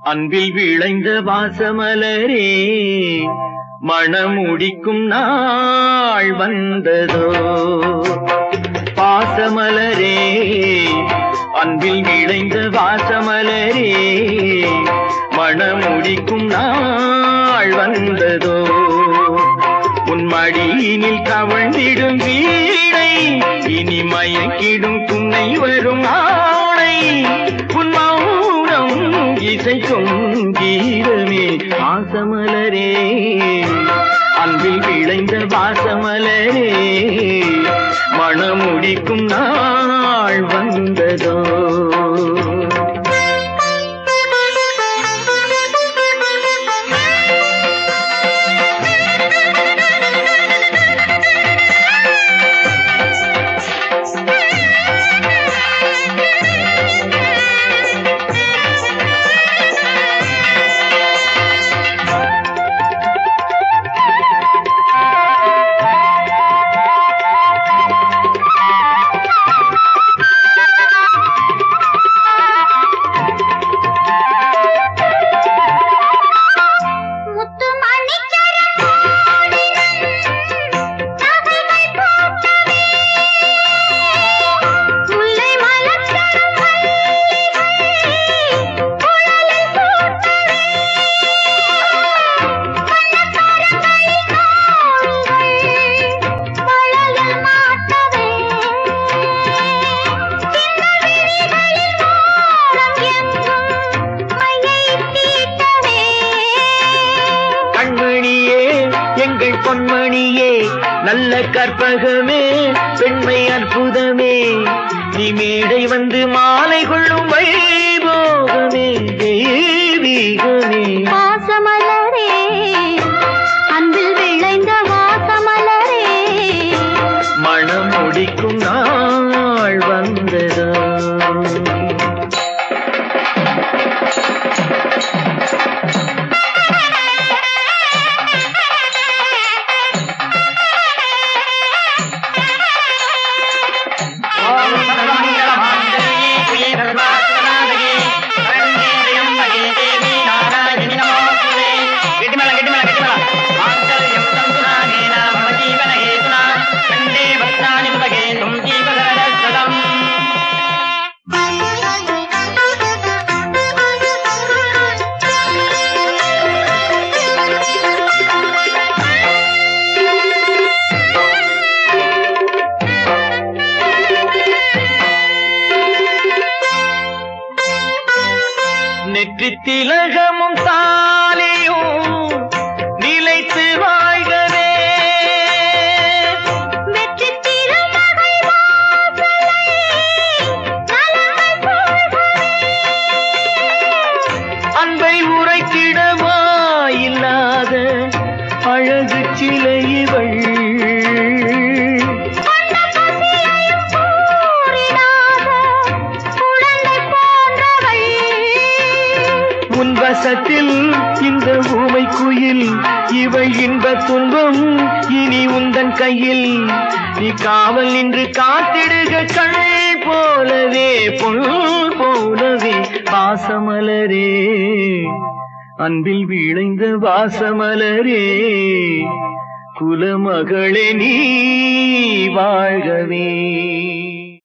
அன்பில் விளைந்த வாசமலரே மணமுடிக்கும் நாள் வந்ததோ பாசமலரே அன்பில் விளைந்த வாசமலரே மணமுடிக்கும் நாள் வந்ததோ உன் மடியினில் கவழ்ந்திடும் வீணை இனி மயக்கிடும் துணை வரும் ஆணை உன் மௌனம் இசைக்கும் கீதமே வாசமலரே அன்பில் விளைந்த வாசமலரே மணமுடிக்கும் நாள் வந்ததோ முத்து மணிச்சரம் ஓடினன் நகைமை போட்டவே முல்லை மலர்ச்சரம் மல்லிகை குழலில் பூட்டவே வண்ணக்கரங்களில் தோள்கள் வளையல் மாட்டவே சின்ன விழிகளில் மோடம் எங்கும் மையை தீட்டவே கண்மணியே எங்கள் பொன்மணியே நல்ல கற்பகமே பெண்மை அற்புதமே நீ மேடை வந்து மாலை கொள்ளும் வைபோகமே தெய்வீகமே வாசமலரே அன்பில் விளைந்த வாசமலரே மனம் முடிக்கும் நாள் வந்ததோ நெற்றி திலகமும் தாலியும் நிலைத்து வாழ்கவே வெற்றி திருமகள் வாசலை நலங்கள் போல்கவே அன்பை உரைத்திடவா இல்லாத அழகு சிலை இவள் கொண்ட பசியையும் கூறிடாத குழந்தை போன்றவள் உன் வசத்தில் இந்த ஊமை குயில் இவள் இன்ப துன்பம் இனி உந்தன் கையில் நீ காவல் நின்று காத்திடுக கண் போலவே பொன் போலவே பாசமலரே அன்பில் விளைந்த வாசமலரே குலமகளே நீ வாழ்கவே